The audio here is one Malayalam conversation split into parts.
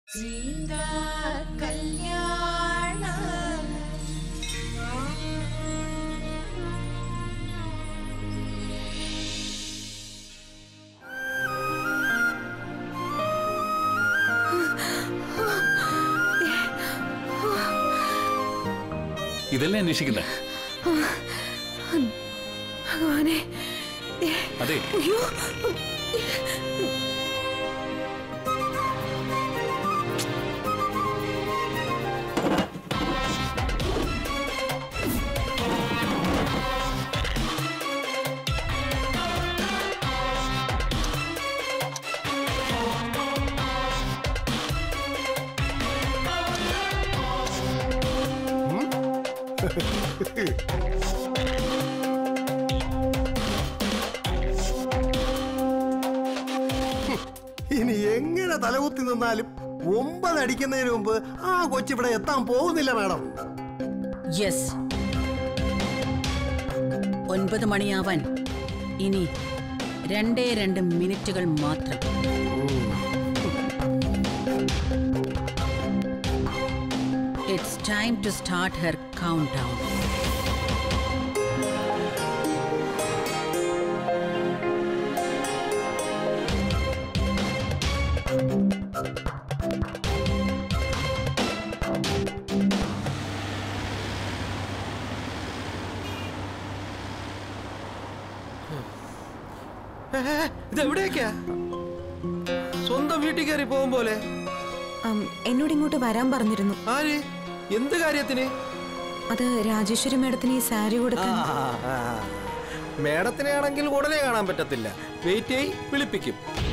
സീതാ കല്യാണ ഇതല്ലേ അന്വേഷിക്കണ്ടേ ഭഗവാനെ അതെ അയ്യോ ഇനി എങ്ങനെ തലകുത്തി നിന്നാലും ഒമ്പത് അടിക്കുന്നതിന് മുമ്പ് ആ കൊച്ചിവിടെ എത്താൻ പോകുന്നില്ല മാഡം യെസ് ഒൻപത് മണിയാവാൻ ഇനി രണ്ടേ രണ്ട് മിനിറ്റുകൾ മാത്രം it's time to start her countdown ഇതെവിടേക്കാ സ്വന്തം വീട്ടിൽ കയറി പോകും പോലെ ഉം, എന്നോട് ഇങ്ങോട്ട് വരാൻ പറഞ്ഞിരുന്നു ആര് എന്ത് കാര്യത്തിന് അത് രാജേശ്വരി മേഡത്തിന് ഈ സാരി കൊടുക്കാൻ മേഡത്തിനെ ആണെങ്കിൽ ഉടനെ കാണാൻ പറ്റത്തില്ല വെയിറ്റ് ചെയ് വിളിപ്പിക്കും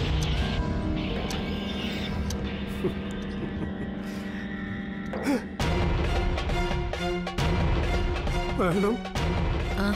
മാഡം ആ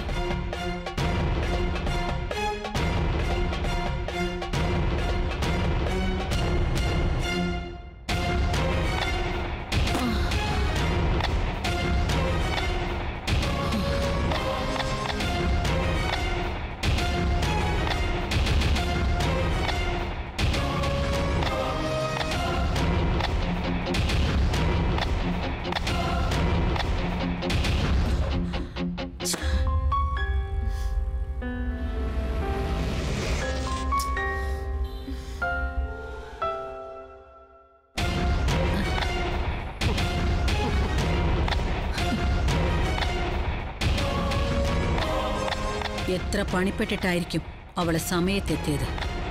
എത്ര പണിപ്പെട്ടിട്ടായിരിക്കും അവള് സമയത്തെത്തിയത്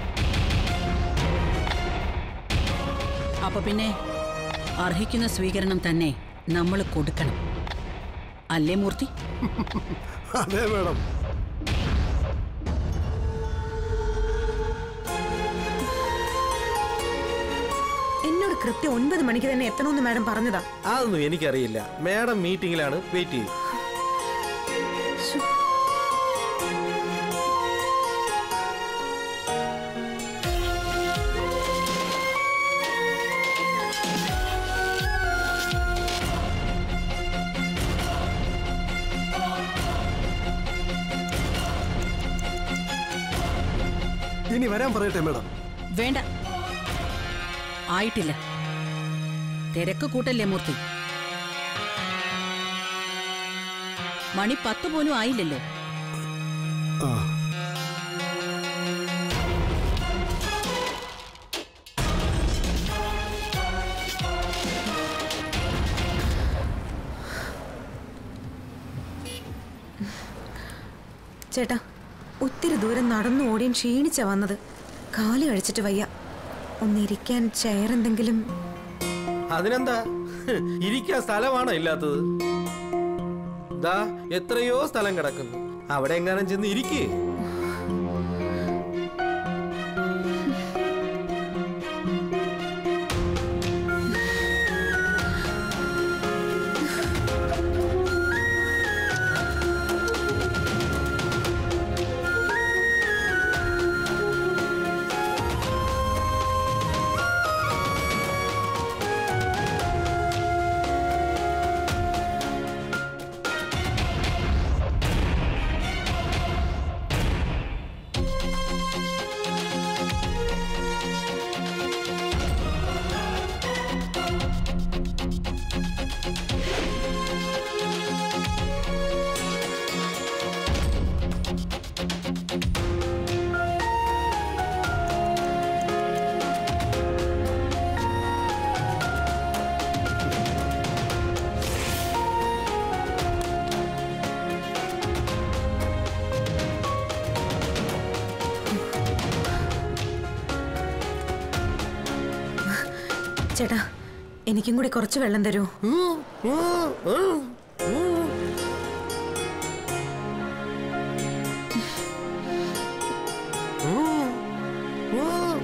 അപ്പൊ പിന്നെ അർഹിക്കുന്ന സ്വീകരണം തന്നെ നമ്മൾ കൊടുക്കണം അല്ലേ മൂർത്തി അതെ മാഡം എന്നോട് കൃത്യം ഒൻപത് മണിക്ക് തന്നെ എത്തണമെന്ന് മാഡം പറഞ്ഞതാ അതൊന്നും എനിക്കറിയില്ല മേഡം മീറ്റിംഗിലാണ് വെയിറ്റ് ചെയ്യും ഇനി വരാൻ പറയട്ടെ മാഡം വേണ്ട ആയിട്ടില്ല തിരക്ക് കൂട്ടല്ലേ മൂർത്തി മണി പത്ത് പോലും ആയില്ലല്ലോ ആ ചേട്ടാ ഒത്തിരി ദൂരം നടന്നു ഓടിയും ക്ഷീണിച്ചാ വന്നത് കാല് കഴിച്ചിട്ട് വയ്യ ഒന്നിരിക്കാൻ ചെയർ എന്തെങ്കിലും അതിനെന്താ ഇരിക്കാൻ സ്ഥലമാണോ ഇല്ലാത്തത് ദാ എത്രയോ സ്ഥലം കിടക്കുന്നു അവിടെ എങ്ങാനും ചെന്ന് ഇരിക്കേ ചേട്ടാ എനിക്കും കൂടി കുറച്ച് വെള്ളം തരൂ ഉം, ഉം, ഉം, ഉം. ഉം, ഉം.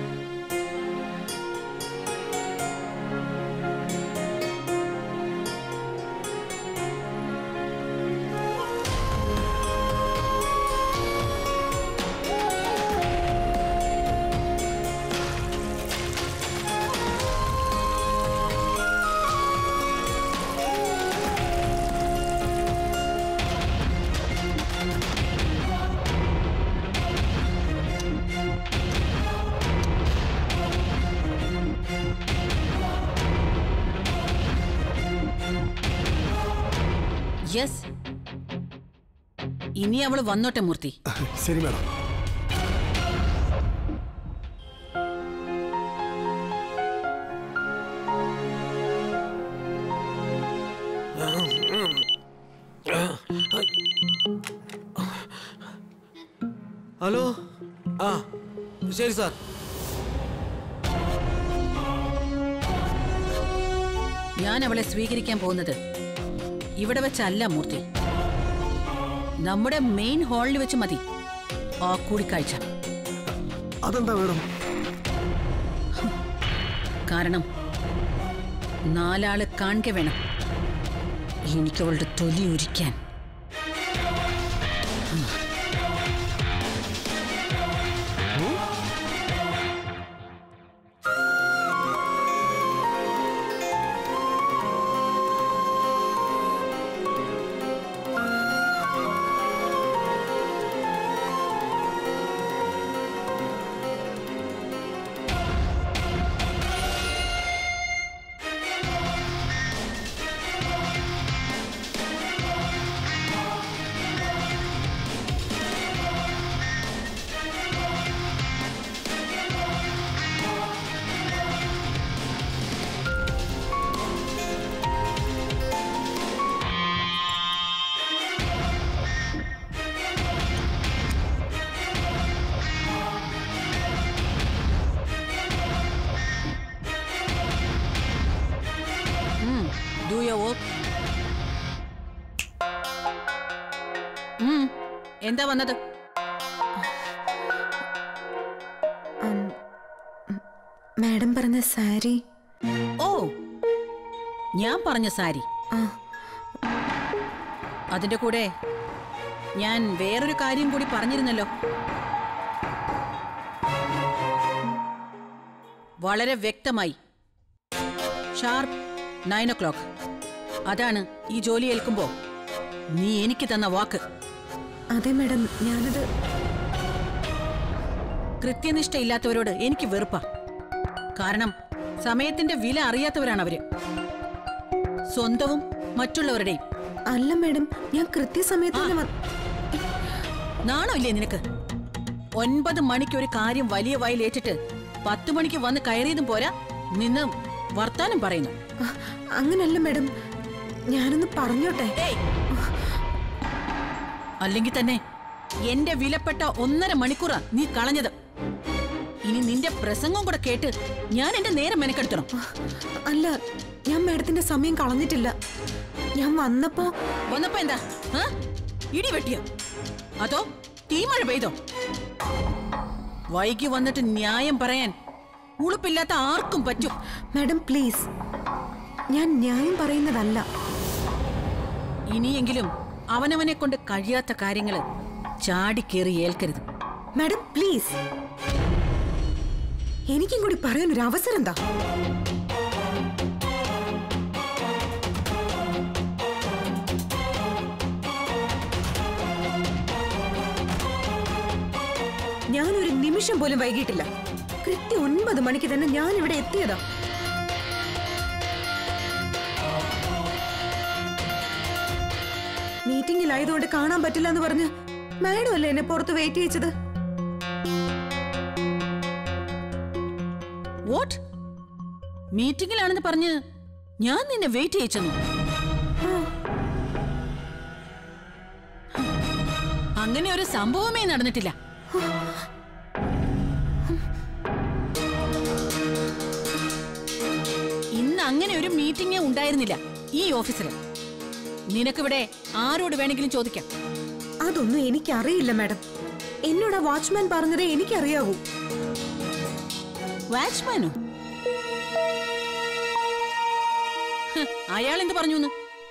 യെസ് ഇനി അവള് വന്നോട്ടെ മൂർത്തി ശരി മാഡം ഹലോ ആ ശരി സാർ ഞാൻ അവളെ സ്വീകരിക്കാൻ പോകുന്നത് ഇവിടെ വെച്ചല്ല മൂർത്തി നമ്മുടെ മെയിൻ ഹാളിൽ വെച്ച് മതി ആ കൂടിക്കാഴ്ച അതെന്താ മാഡം കാരണം നാലാള് കാണുക വേണം എനിക്ക് അവളുടെ തൊലി ഉരിക്കാൻ ഡു യോ വർക്ക് എന്താ വന്നത് ഉം, ഉം, മാഡം പറഞ്ഞ സാരി ഓ ഞാൻ പറഞ്ഞ സാരി ആ അതിന്റെ കൂടെ ഞാൻ വേറൊരു കാര്യം കൂടി പറഞ്ഞിരുന്നല്ലോ വളരെ വ്യക്തമായി ഷാർപ്പ് നയൻ ഒ ക്ലോക്ക് അതാണ് ഈ ജോലി ഏൽക്കുമ്പോ നീ എനിക്ക് തന്ന വാക്ക് അതെ മാഡം ഞാനത് കൃത്യനിഷ്ഠയില്ലാത്തവരോട് എനിക്ക് വെറുപ്പാ കാരണം സമയത്തിന്റെ വില അറിയാത്തവരാണ് അവര് സ്വന്തവും മറ്റുള്ളവരുടെയും അല്ല മാഡം ഞാൻ കൃത്യസമയത്ത് തന്നെ വ- നാണോ ഇല്ലേ നിനക്ക് ഒൻപത് മണിക്ക് ഒരു കാര്യം വലിയ വായിലേറ്റിട്ട് പത്ത് മണിക്ക് വന്ന് കയറിയതും പോരാ നിന്ന് വർത്താനം പറയുന്നു ആ, അങ്ങനല്ല മാഡം ഞാനൊന്ന് പറഞ്ഞോട്ടെ ഏയ്! അല്ലെങ്കിൽ തന്നെ എന്റെ വിലപ്പെട്ട ഒന്നര മണിക്കൂറാ നീ കളഞ്ഞത് ഇനി നിന്റെ പ്രസംഗം കൂടെ കേട്ട് ഞാൻ എന്റെ നേരം മെനക്കെടുത്തണം അല്ല ഞാൻ മാഡത്തിന്റെ സമയം കളഞ്ഞിട്ടില്ല ഞാൻ വന്നപ്പോ വന്നപ്പോ എന്താ ആ? ഇടി വെട്ടിയോ അതോ തീമഴ പെയ്തോ വൈകി വന്നിട്ട് ന്യായം പറയാൻ ഉളുപ്പില്ലാത്ത ആർക്കും പറ്റും മാഡം പ്ലീസ് ഞാൻ ന്യായം പറയുന്നതല്ല ഇനിയെങ്കിലും അവനവനെ കൊണ്ട് കഴിയാത്ത കാര്യങ്ങള് ചാടിക്കേറി ഏൽക്കരുത് മാഡം പ്ലീസ് എനിക്കും കൂടി പറയാൻ ഒരു അവസരം എന്താ ഞാൻ ഒരു നിമിഷം പോലും വൈകിട്ടില്ല കൃത്യം ഒൻപത് മണിക്ക് തന്നെ ഞാൻ ഇവിടെ എത്തിയതാ മീറ്റിംഗിലായതുകൊണ്ട് കാണാൻ പറ്റില്ല എന്ന് പറഞ്ഞ് മാഡം അല്ലേ എന്നെ പുറത്ത് വെയിറ്റ് ചെയ്യിച്ചത് വാട്ട് മീറ്റിംഗിലാണെന്ന് പറഞ്ഞ് ഞാൻ നിന്നെ വെയിറ്റ് ചെയ്യിച്ചെന്നു അങ്ങനെ ഒരു സംഭവമേ നടന്നിട്ടില്ല മീറ്റിംഗേ ഉണ്ടായിരുന്നില്ല ഈ ഓഫീസിൽ നിനക്കിവിടെ ആരോട് വേണമെങ്കിലും ചോദിക്കാം അതൊന്നും എനിക്കറിയില്ല മാഡം എന്നോട് ആ വാച്ച്മാൻ പറഞ്ഞതേ എനിക്കറിയാവൂ വാച്ച്മാനോ അയാൾ എന്ത് പറഞ്ഞു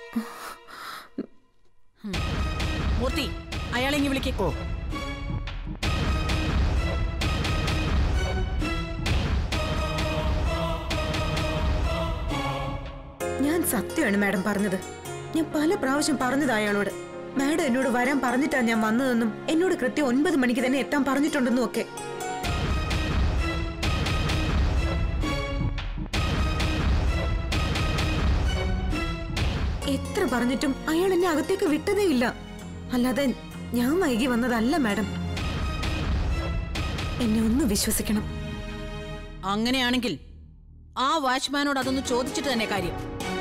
മൂർത്തി അയാളെ ഇങ്ങ് വിളിക്കേ ഓ ഞാൻ സത്യമാണ് മാഡം പറഞ്ഞത് ഞാൻ പല പ്രാവശ്യം പറഞ്ഞത് അയാളോട് മാഡം എന്നോട് വരാൻ പറഞ്ഞിട്ടാ ഞാൻ വന്നതെന്നും എന്നോട് കൃത്യം ഒൻപത് മണിക്ക് തന്നെ എത്താൻ പറഞ്ഞിട്ടുണ്ടെന്നും ഒക്കെ എത്ര പറഞ്ഞിട്ടും അയാൾ എന്നെ അകത്തേക്ക് വിട്ടതേ ഇല്ല അല്ലാതെ ഞാൻ വൈകി വന്നതല്ല മാഡം എന്നെ ഒന്ന് വിശ്വസിക്കണം അങ്ങനെയാണെങ്കിൽ ആ വാച്ച്മാനോട് അതൊന്ന് ചോദിച്ചിട്ട് തന്നെ കാര്യം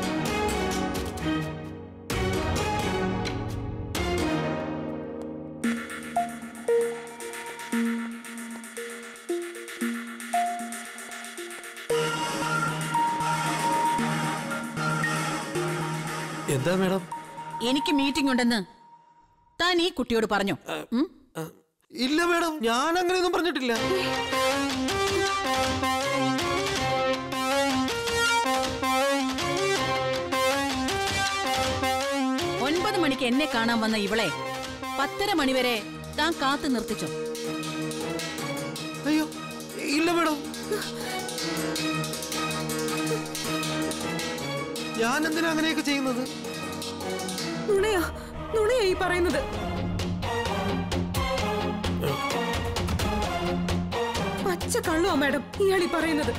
എന്താ മേഡം എനിക്ക് മീറ്റിംഗ് ഉണ്ടെന്ന് താൻ ഈ കുട്ടിയോട് പറഞ്ഞോ ഉം? ആ, ഇല്ല മേഡം ഞാൻ അങ്ങനെയൊന്നും പറഞ്ഞിട്ടില്ല ഒൻപത് മണിക്ക് എന്നെ കാണാൻ വന്ന ഇവളെ പത്തര മണിവരെ താൻ കാത്തു നിർത്തിച്ചോ അയ്യോ ഇല്ല മേഡം ഞാൻ എന്തിനാ അങ്ങനെയൊക്കെ ചെയ്യുന്നത് നുണയാ നുണയാ ഈ പറയുന്നത് പച്ച കള്ളുവാ മാഡം ഇയാൾ ഈ പറയുന്നത്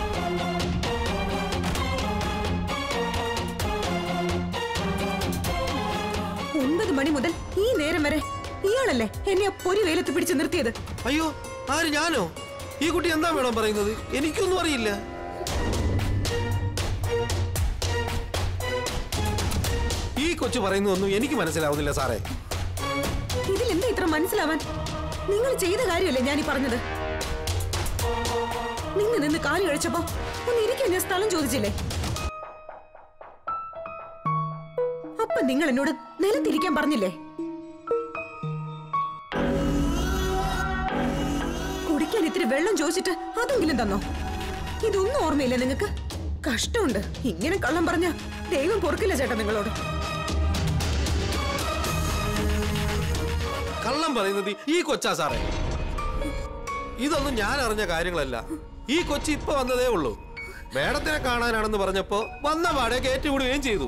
ഒൻപത് മണി മുതൽ ഈ നേരം വരെ ഇയാളല്ലേ എന്നെ ആ പൊരി വെയിലത്ത് പിടിച്ച് നിർത്തിയത് അയ്യോ ആര് ഞാനോ ഈ കുട്ടി എന്താ മേഡം പറയുന്നത് എനിക്കൊന്നും അറിയില്ല ഈ കൊച്ചു പറയുന്നതൊന്നും എനിക്ക് മനസ്സിലാവുന്നില്ല സാറേ ഇതിൽ എന്താ ഇത്ര മനസ്സിലാവാൻ നിങ്ങൾ ചെയ്ത കാര്യമല്ലേ ഞാൻ ഈ പറഞ്ഞത് നിങ്ങൾ നിന്ന് കാലി കഴിച്ചപ്പോ ഒന്ന് ഇരിക്കാൻ ഞാൻ സ്ഥലം ചോദിച്ചില്ലേ അപ്പൊ നിങ്ങൾ എന്നോട് നിലത്തിരിക്കാൻ പറഞ്ഞില്ലേ കുടിക്കാൻ ഇത്തിരി വെള്ളം ചോദിച്ചിട്ട് അതെങ്കിലും തന്നോ ഇതൊന്നും ഓർമ്മയില്ല നിങ്ങൾക്ക് കഷ്ടമുണ്ട് ഇങ്ങനെ കള്ളം പറഞ്ഞ ദൈവം പൊറുക്കില്ല ചേട്ടാ നിങ്ങളോട് കള്ളം പറയുന്നത് ഈ കൊച്ചാ സാറേ ഇതൊന്നും ഞാൻ അറിഞ്ഞ കാര്യങ്ങളല്ല ഈ കൊച്ചി ഇപ്പൊ വന്നതേ ഉള്ളൂ മേഡത്തിനെ കാണാനാണെന്ന് പറഞ്ഞപ്പോ വന്ന പാടെ കയറ്റിവിടുകയും ചെയ്തു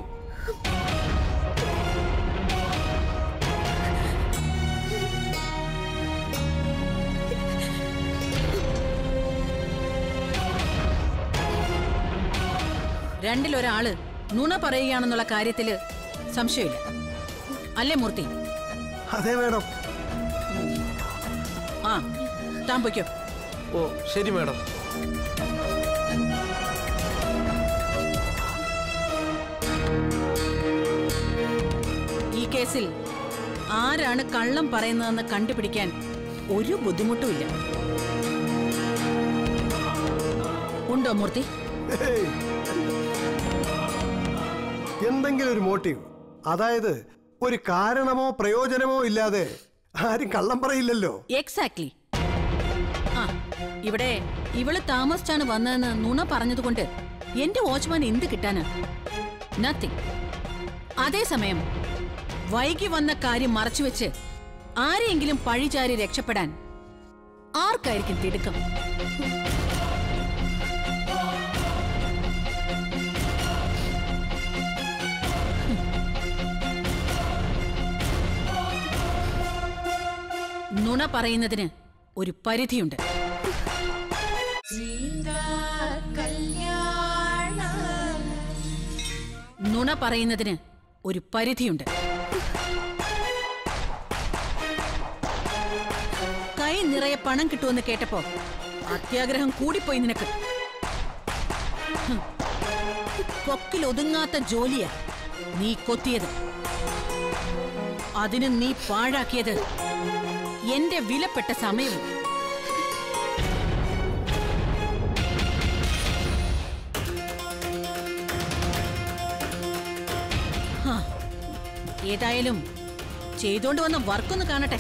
രണ്ടിലൊരാള് നുണ പറയുകയാണെന്നുള്ള കാര്യത്തില് സംശയമില്ല അല്ലേ മൂർത്തി അതെ മേഡം ആ താൻ പൊയ്ക്കോ ഓ ശരി മേഡം ഈ കേസിൽ ആരാണ് കള്ളം പറയുന്നതെന്ന് കണ്ടുപിടിക്കാൻ ഒരു ബുദ്ധിമുട്ടുമില്ല ഉണ്ടോ മൂർത്തി ഹേയ്. എന്തെങ്കിലും ഒരു മോട്ടീവ് അതായത് ഒരു കാരണമോ പ്രയോജനമോ ഇല്ലാതെ ആരും കള്ളം പറയില്ലല്ലോ എക്സാക്ട്ലി ആ ഇവിടെ ഇവള് താമസിച്ചാണ് വന്നതെന്ന് നുണ പറഞ്ഞതുകൊണ്ട് എന്റെ വാച്ച്മാൻ എന്ത് കിട്ടാന് നത്തിങ് അതേസമയം വൈകി വന്ന കാര്യം മറച്ചുവെച്ച് ആരെയെങ്കിലും പഴിചാരി രക്ഷപ്പെടാൻ ആർക്കായിരിക്കും തിടുക്കം നുണ പറയുന്നതിന് ഒരു പരിധിയുണ്ട് നുണ പറയുന്നതിന് ഒരു പരിധിയുണ്ട് കൈ നിറയെ പണം കിട്ടുമെന്ന് കേട്ടപ്പോ അത്യാഗ്രഹം കൂടിപ്പോയി നിനക്ക് ഹും. കൊക്കിൽ ഒതുങ്ങാത്ത ജോലിയാ നീ കൊത്തിയത് അതിന് നീ പാഴാക്കിയത് എന്റെ വിലപ്പെട്ട സമയവും ഏതായാലും ചെയ്തോണ്ട് വന്ന വർക്കൊന്ന് കാണട്ടെ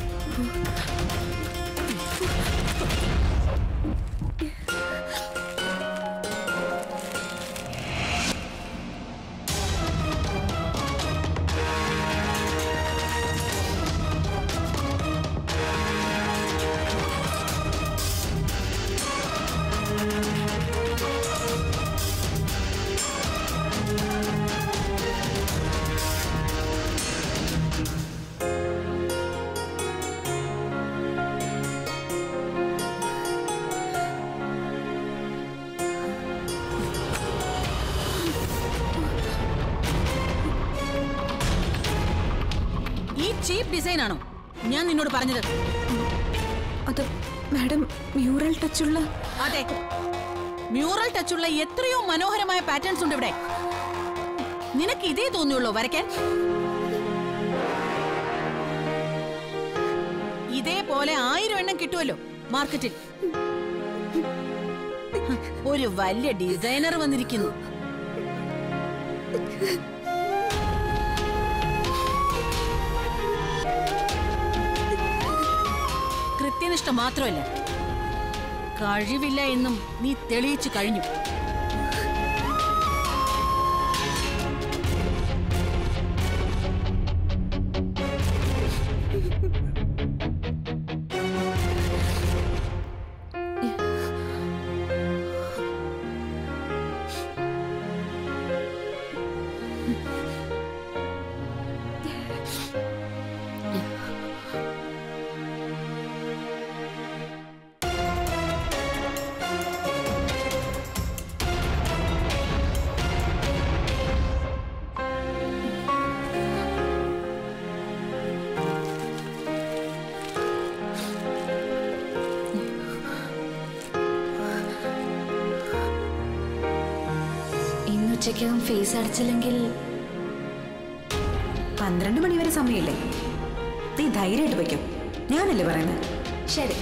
ഈ ചീപ്പ് ഡിസൈൻ ആണോ ഞാൻ നിന്നോട് പറഞ്ഞത് അത് മാഡം മ്യൂറൽ ടച്ചുള്ള അതെ മ്യൂറൽ ടച്ചുള്ള എത്രയോ മനോഹരമായ പാറ്റേൺസ് ഉണ്ട് ഇവിടെ നിനക്ക് ഇതേ തോന്നിയുള്ളൂ വരയ്ക്കാൻ ഇതേപോലെ ആയിരം എണ്ണം കിട്ടുമല്ലോ മാർക്കറ്റിൽ ഒരു വലിയ ഡിസൈനർ വന്നിരിക്കുന്നു കൃത്യനിഷ്ഠ മാത്രമല്ല കഴിവില്ല എന്നും നീ തെളിയിച്ചു കഴിഞ്ഞു ഇന്നുച്ചയ്ക്കകം ഫീസ് അടച്ചില്ലെങ്കിൽ പന്ത്രണ്ട് മണി വരെ സമയമില്ലേ നീ ധൈര്യമായിട്ട് വയ്ക്കും ഞാനല്ലേ പറയുന്നത് ശരി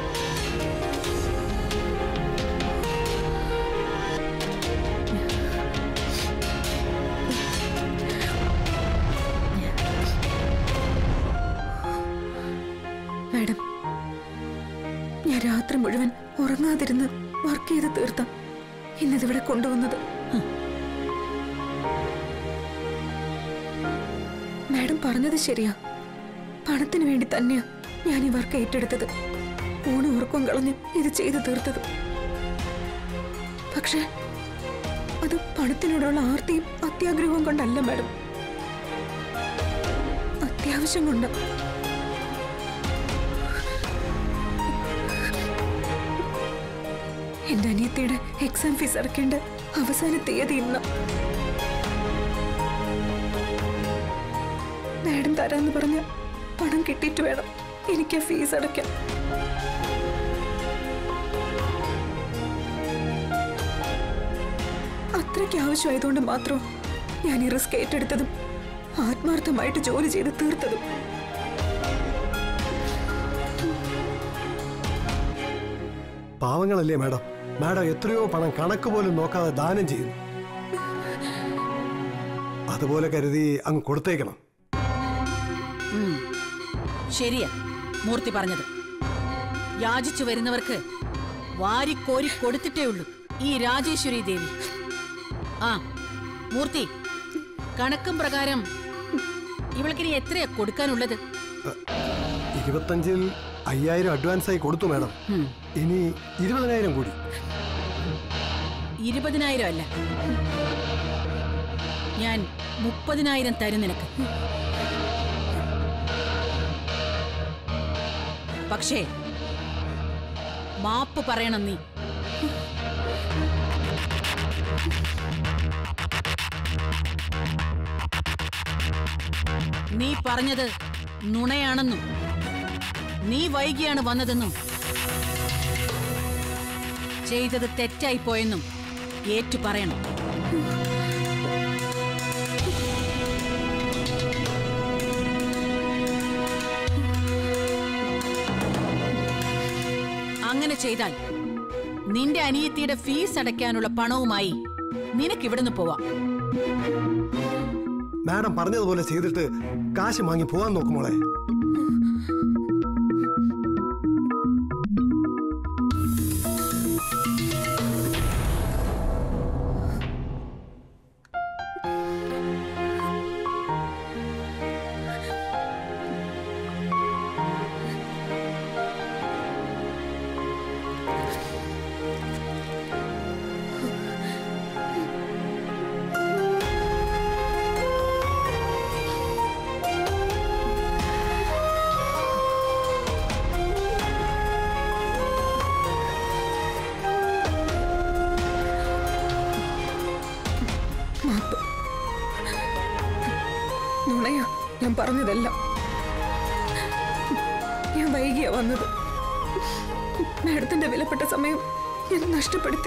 മാഡം ഞാൻ രാത്രി മുഴുവൻ ഉറങ്ങാതിരുന്ന് വർക്ക് ചെയ്ത് തീർത്ത ഇന്നിതിവിടെ കൊണ്ടുവന്നത് മാഡം പറഞ്ഞത് ശരിയാ പണത്തിന് വേണ്ടി തന്നെയാ ഞാൻ ഈ വർക്ക് ഏറ്റെടുത്തത് ഊണ് ഉറക്കം കളഞ്ഞ് ഇത് ചെയ്തു തീർത്തത് പക്ഷേ അത് പണത്തിനോടുള്ള ആർത്തിയും അത്യാഗ്രഹവും കൊണ്ടല്ല മാഡം അത്യാവശ്യം കൊണ്ട് എന്റെ അനിയത്തിയുടെ എക്സാം ഫീസ് അടക്കേണ്ട അവസാന തീയതി ഇന്ന് മാഡം തരാന്ന് പറഞ്ഞ പണം കിട്ടിയിട്ട് വേണം എനിക്ക് ആ ഫീസ് അടയ്ക്കാൻ അത്രയ്ക്ക് ആവശ്യമായതുകൊണ്ട് മാത്രം ഞാൻ ഈ റിസ്ക് ഏറ്റെടുത്തതും ആത്മാർത്ഥമായിട്ട് ജോലി ചെയ്ത് തീർത്തതും പാവങ്ങളല്ലേ മാഡം മാഡം എത്രയോ പണം കണക്ക് പോലും നോക്കാതെ ദാനം ചെയ്യുന്നു അതുപോലെ കരുതി അങ്ങ് കൊടുത്തേക്കണം ഉം. ശരിയാ മൂർത്തി പറഞ്ഞത് യാചിച്ചു വരുന്നവർക്ക് വാരിക്കോരി കൊടുത്തിട്ടേ ഉള്ളൂ ഈ രാജേശ്വരി ദേവി ആ മൂർത്തി കണക്കും പ്രകാരം ഇവൾക്കിനി എത്രയാ കൊടുക്കാനുള്ളത് ഇരുപത്തഞ്ചിൽ അയ്യായിരം അഡ്വാൻസായി കൊടുത്തു മാഡം ഉം. ഇനി ഇരുപതിനായിരം കൂടി ഇരുപതിനായിരം അല്ല ഞാൻ മുപ്പതിനായിരം തരും നിനക്ക് പക്ഷേ മാപ്പ് പറയണം നീ നീ പറഞ്ഞത് നുണയാണെന്നും നീ വൈകിയാണ് വന്നതെന്നും ചെയ്തത് തെറ്റായി പോയെന്നും ഏറ്റു പറയണം അങ്ങനെ ചെയ്താൽ നിന്റെ അനിയത്തിയുടെ ഫീസ് അടയ്ക്കാനുള്ള പണവുമായി നിനക്ക് ഇവിടുന്ന് പോവാം മാഡം പറഞ്ഞതുപോലെ ചെയ്തിട്ട് കാശ് വാങ്ങി പോകാൻ നോക്കുമോളെ മാപ്പ് നുണയാ ഞാൻ പറഞ്ഞതെല്ലാം ഞാൻ വൈകിയാ വന്നത് മാഡത്തിന്റെ വിലപ്പെട്ട സമയം ഞാൻ നഷ്ടപ്പെടുത്തി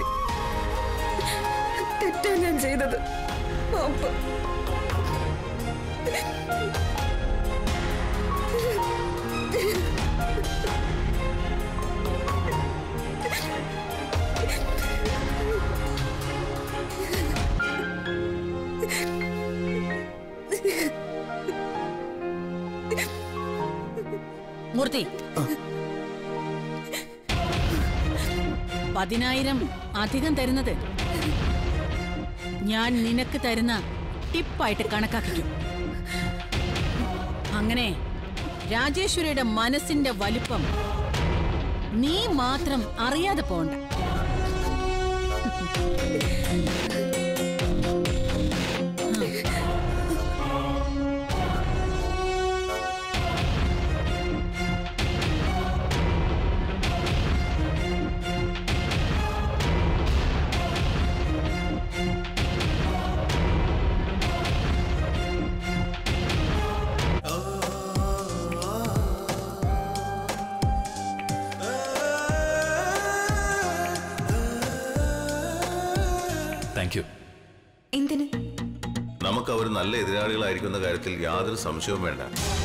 തെറ്റാ ഞാൻ ചെയ്തത് മാപ്പ് മൂർത്തി പതിനായിരം അധികം തരുന്നത് ഞാൻ നിനക്ക് തരുന്ന ടിപ്പായിട്ട് കണക്കാക്കിക്കും അങ്ങനെ രാജേശ്വരിയുടെ മനസ്സിന്റെ വലിപ്പം നീ മാത്രം അറിയാതെ പോണ്ട താങ്ക് യു എന്തിന് നമുക്ക് അവർ നല്ല എതിരാളികളായിരിക്കുന്ന കാര്യത്തിൽ യാതൊരു സംശയവും വേണ്ട